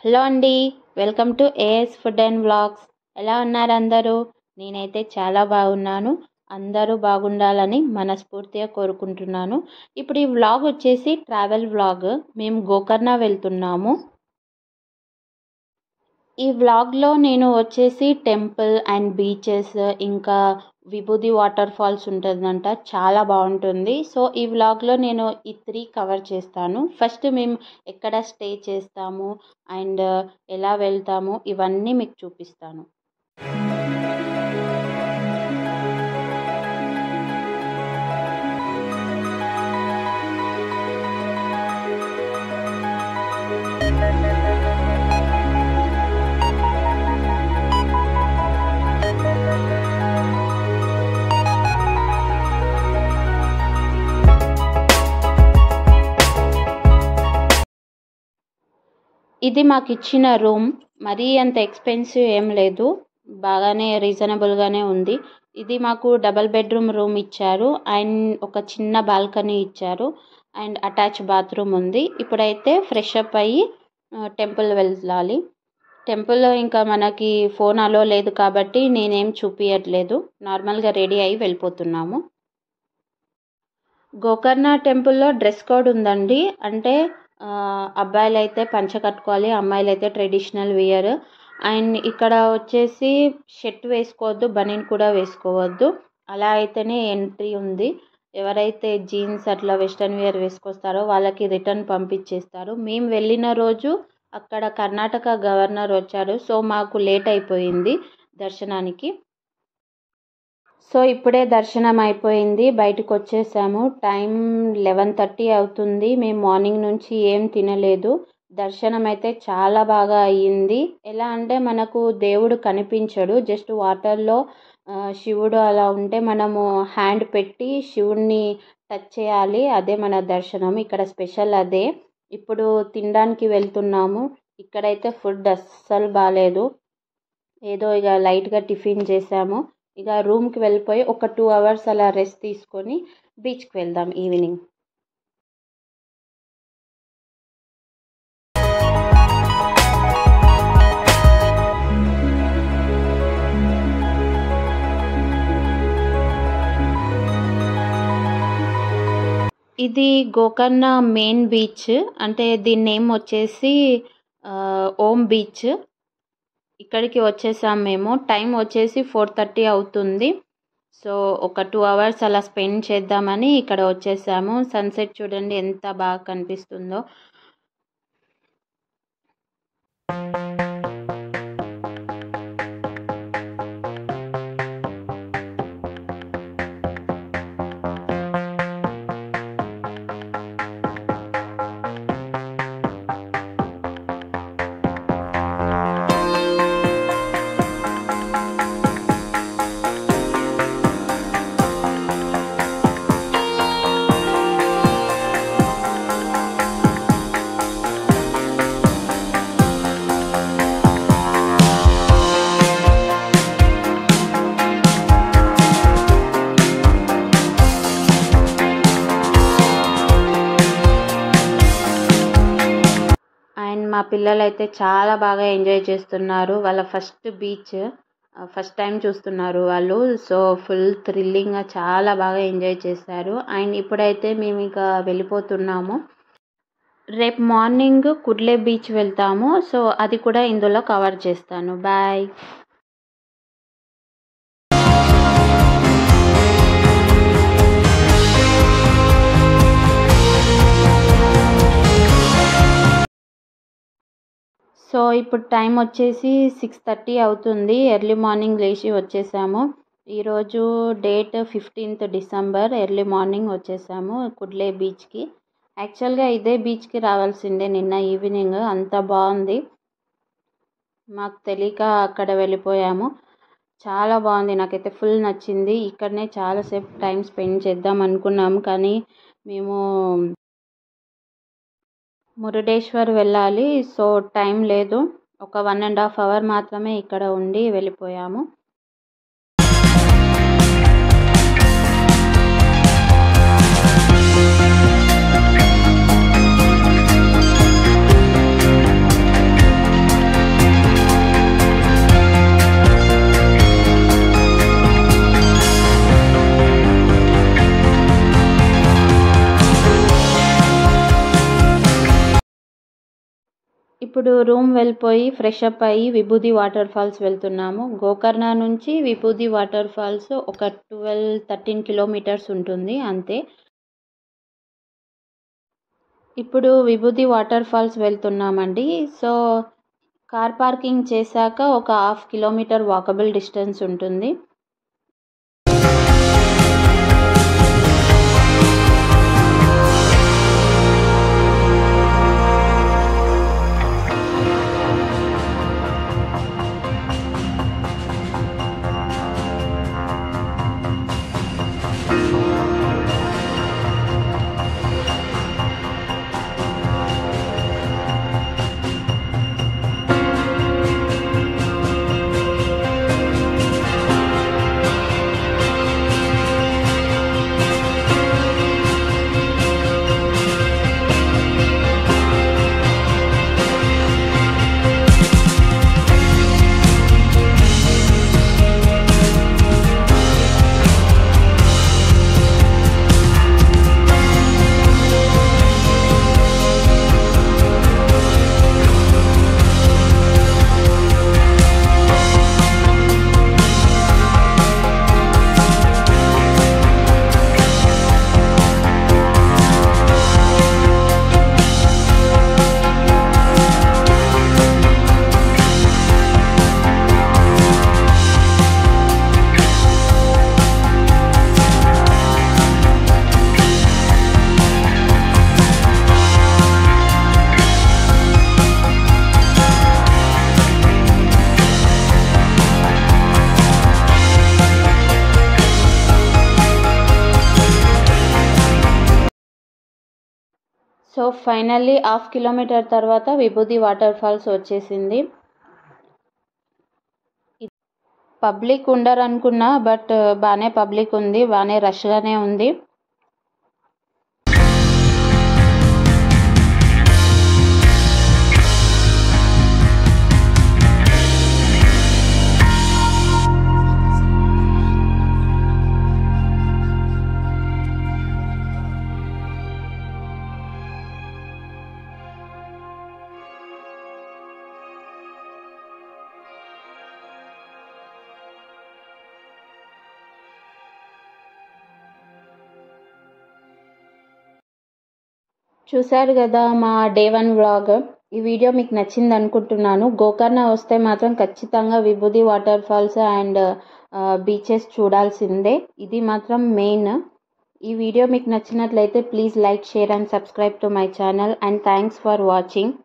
hello అండి welcome to AS food and vlogs ఎలా ఉన్నారు అందరూ నేనైతే చాలా బాగున్నాను అందరూ బాగుండాలని మనస్ఫూర్తిగా కోరుకుంటున్నాను ఇప్పుడు ఈ వ్లాగ్ వచ్చేసి ట్రావెల్ వ్లాగ్ మేము గోకర్ణ వెళ్తున్నాము ఈ వ్లాగ్లో నేను వచ్చేసి టెంపుల్ అండ్ బీచెస్ ఇంకా విభూది వాటర్ ఫాల్స్ ఉంటుందంట చాలా బాగుంటుంది సో ఈ వ్లాగ్లో నేను ఈ త్రీ కవర్ చేస్తాను ఫస్ట్ మేము ఎక్కడ స్టే చేస్తాము అండ్ ఎలా వెళ్తాము ఇవన్నీ మీకు చూపిస్తాను ఇది మాకు ఇచ్చిన రూమ్ మరీ అంత ఎక్స్పెన్సివ్ ఏం లేదు బాగానే రీజనబుల్గానే ఉంది ఇది మాకు డబల్ బెడ్రూమ్ రూమ్ ఇచ్చారు అండ్ ఒక చిన్న బాల్కనీ ఇచ్చారు అండ్ అటాచ్ బాత్రూమ్ ఉంది ఇప్పుడైతే ఫ్రెష్ అప్ అయ్యి టెంపుల్ వెళ్ళాలి టెంపుల్లో ఇంకా మనకి ఫోన్ అలో లేదు కాబట్టి నేనేం చూపించట్లేదు నార్మల్గా రెడీ అయ్యి వెళ్ళిపోతున్నాము గోకర్ణ టెంపుల్లో డ్రెస్ కోడ్ ఉందండి అంటే అబ్బాయిలు అయితే పంచ కట్టుకోవాలి అమ్మాయిలు అయితే ట్రెడిషనల్ వియర్ అండ్ ఇక్కడ వచ్చేసి షర్ట్ వేసుకోవద్దు బనీన్ కూడా వేసుకోవద్దు అలా అయితేనే ఎంట్రీ ఉంది ఎవరైతే జీన్స్ అట్లా వెస్ట్రన్ వేర్ వేసుకొస్తారో వాళ్ళకి రిటర్న్ పంపించేస్తారు మేము వెళ్ళిన రోజు అక్కడ కర్ణాటక గవర్నర్ వచ్చారు సో మాకు లేట్ అయిపోయింది దర్శనానికి సో ఇప్పుడే దర్శనం అయిపోయింది బయటకు వచ్చేసాము టైం లెవెన్ థర్టీ అవుతుంది మేము మార్నింగ్ నుంచి ఏం తినలేదు దర్శనం అయితే చాలా బాగా అయ్యింది ఎలా అంటే మనకు దేవుడు కనిపించడు జస్ట్ వాటర్లో శివుడు అలా ఉంటే మనము హ్యాండ్ పెట్టి శివుడిని టచ్ చేయాలి అదే మన దర్శనం ఇక్కడ స్పెషల్ అదే ఇప్పుడు తినడానికి వెళ్తున్నాము ఇక్కడైతే ఫుడ్ అస్సలు బాగాలేదు ఏదో ఇక లైట్గా టిఫిన్ చేసాము ఇక రూమ్కి వెళ్ళిపోయి ఒక టూ అవర్స్ అలా రెస్ట్ తీసుకొని బీచ్కి వెళ్దాం ఈవినింగ్ ఇది గోకర్ణ మెయిన్ బీచ్ అంటే దీని నేమ్ వచ్చేసి ఓం బీచ్ ఇక్కడికి వచ్చేసాం మేము టైం వచ్చేసి ఫోర్ థర్టీ అవుతుంది సో ఒక టూ అవర్స్ అలా స్పెండ్ చేద్దామని ఇక్కడ వచ్చేసాము సన్సెట్ చూడండి ఎంత బాగా కనిపిస్తుందో అండ్ మా పిల్లలు అయితే చాలా బాగా ఎంజాయ్ చేస్తున్నారు వాళ్ళ ఫస్ట్ బీచ్ ఫస్ట్ టైం చూస్తున్నారు వాళ్ళు సో ఫుల్ థ్రిల్లింగ్గా చాలా బాగా ఎంజాయ్ చేశారు అండ్ ఇప్పుడైతే మేము ఇక వెళ్ళిపోతున్నాము రేపు మార్నింగ్ కుడ్లే బీచ్ వెళ్తాము సో అది కూడా ఇందులో కవర్ చేస్తాను బాయ్ సో ఇప్పుడు టైం వచ్చేసి సిక్స్ థర్టీ అవుతుంది ఎర్లీ మార్నింగ్ లేచి వచ్చేసాము ఈరోజు date fifteenth December early morning వచ్చేసాము కుడ్లే బీచ్కి యాక్చువల్గా ఇదే బీచ్కి రావాల్సిందే నిన్న ఈవినింగ్ అంత బాగుంది మాకు తెలియక అక్కడ వెళ్ళిపోయాము చాలా బాగుంది నాకైతే ఫుల్ నచ్చింది ఇక్కడనే చాలాసేపు టైం స్పెండ్ చేద్దాం అనుకున్నాము కానీ మేము మురుడేశ్వర్ వెళ్ళాలి సో టైం లేదు ఒక వన్ అండ్ హాఫ్ అవర్ మాత్రమే ఇక్కడ ఉండి వెళ్ళిపోయాము ఇప్పుడు రూమ్ వెళ్ళిపోయి ఫ్రెష్ అప్ అయ్యి విభూది వాటర్ ఫాల్స్ వెళ్తున్నాము గోకర్ణ నుంచి విభూది వాటర్ ఫాల్స్ ఒక ట్వెల్వ్ థర్టీన్ కిలోమీటర్స్ ఉంటుంది అంతే ఇప్పుడు విభూది వాటర్ ఫాల్స్ వెళ్తున్నామండి సో కార్ పార్కింగ్ చేశాక ఒక హాఫ్ కిలోమీటర్ వాకబుల్ డిస్టెన్స్ ఉంటుంది సో ఫైనల్లీ హాఫ్ కిలోమీటర్ తర్వాత విభూది వాటర్ ఫాల్స్ వచ్చేసింది పబ్లిక్ ఉండరు అనుకున్నా బట్ బాగానే పబ్లిక్ ఉంది బాగానే రష్గానే ఉంది చూశారు కదా మా డే వన్ వ్లాగ్ ఈ వీడియో మీకు నచ్చింది అనుకుంటున్నాను గోకర్ణ వస్తే మాత్రం ఖచ్చితంగా Vibhuti water falls and beaches చూడాల్సిందే ఇది మాత్రం మెయిన్ ఈ వీడియో మీకు నచ్చినట్లయితే please like share and subscribe to my channel and thanks for watching